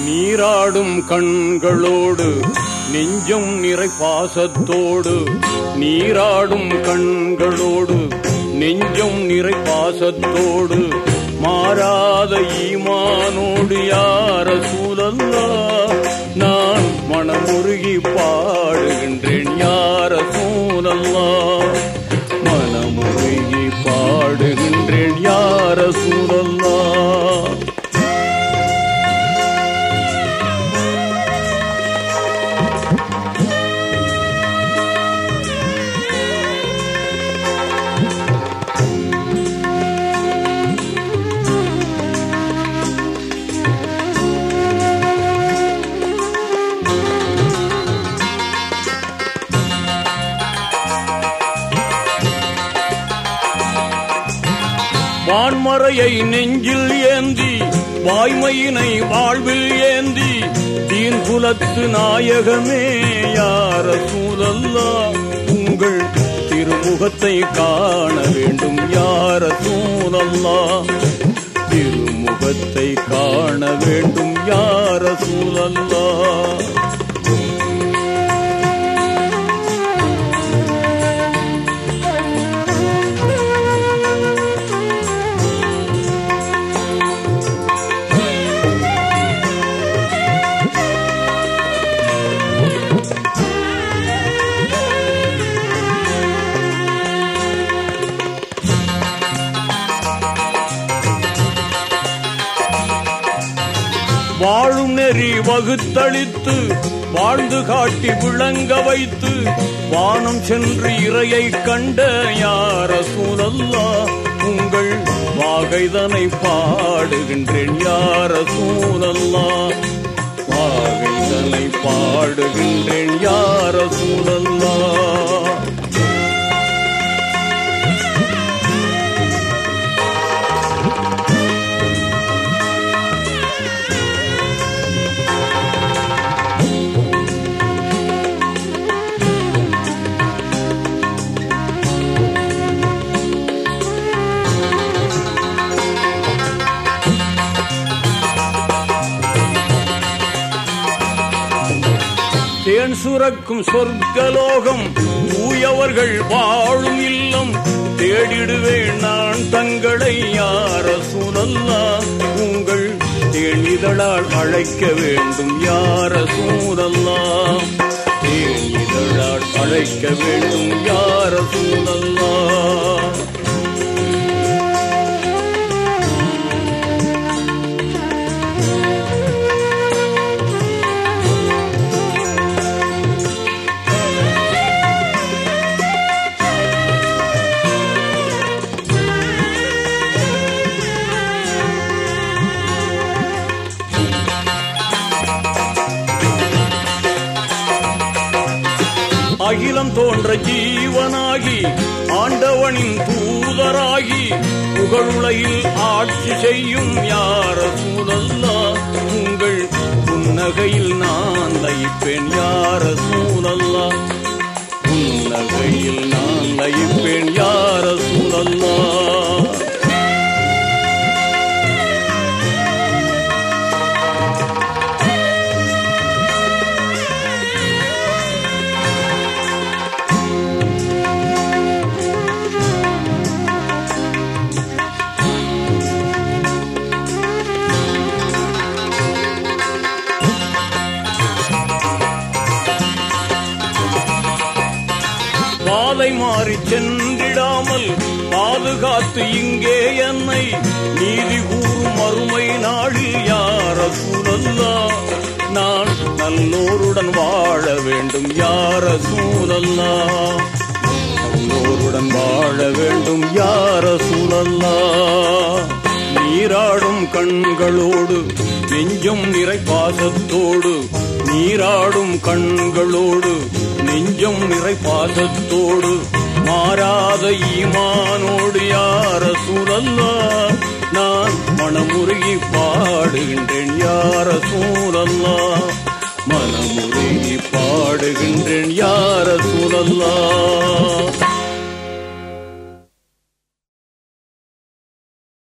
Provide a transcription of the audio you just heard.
நீராடும் கண்களோடு நெஞ்சம் நிறை பாசத்தோடு நீராடும் கண்களோடு நெஞ்சம் நிறை பாசத்தோடு மாறாத ஈமானோடு யார சூழல்லா நான் மனமுருகி பாடுகின்றேன் யார சூழல்லா மனமுருகி பாடுகின்றேன் யார சூழல்லா வான்மறையை நெஞ்சில் ஏந்தி வாய்மையினை வாழ்வில் ஏந்தி தீன் குலத்து நாயகமே யார சூழல்லா உங்கள் திருமுகத்தை காண வேண்டும் யார சூழல்லா திருமுகத்தை காண வேண்டும் யார சூழல்லா வாழும் நெறி வகுத்தளித்து வாழ்ந்து காட்டி விளங்க வைத்து வானம் சென்று இறையை கண்ட யார சூழல்லா உங்கள் வாகைதனை பாடுகின்றேன் யார சூழல்லா வாகைதனை பாடுகின்றேன் யார சூழல்லா தேன் சுரக்கும் சொர்க்கலோகம் தூயவர்கள் வாழும் இல்லம் தேடிடுவேன் நான் தங்களை யார சூழல்லா உங்கள் தேனிதழால் அழைக்க வேண்டும் யார சூழல்லா தேனிதழால் அழைக்க வேண்டும் யார சூழல்லா அகிலம் தோன்ற ஜீவனாகி ஆண்டவனின் தூதராகி புகழுலையில் ஆட்சி செய்யும் யார சூழல்லா உங்கள் புன்னகையில் நான் லயிப்பேன் யார சூழல்லா புன்னகையில் நான் லயிப்பேன் யார சூழல்லா பாதை மாறி சென்றிடாமல் பாதுகாத்து இங்கே என்னை நீதி கூறும் மறுமை நாளில் யார சூழல்லா நான் நல்லோருடன் வாழ வேண்டும் யார சூழல்லா நல்லோருடன் வாழ வேண்டும் யார சூழல்லா நீராடும் கண்களோடு நெஞ்சம் நிறை பாசத்தோடு நீராடும் கண்களோடு நெஞ்சம் நிறை பாசத்தோடு மாறாத ஈமானோடு யார சூழல்லா நான் மனமுருகி பாடுகின்றேன் யார சூழல்லா மனமுருகி பாடுகின்றேன் யார சூழல்லா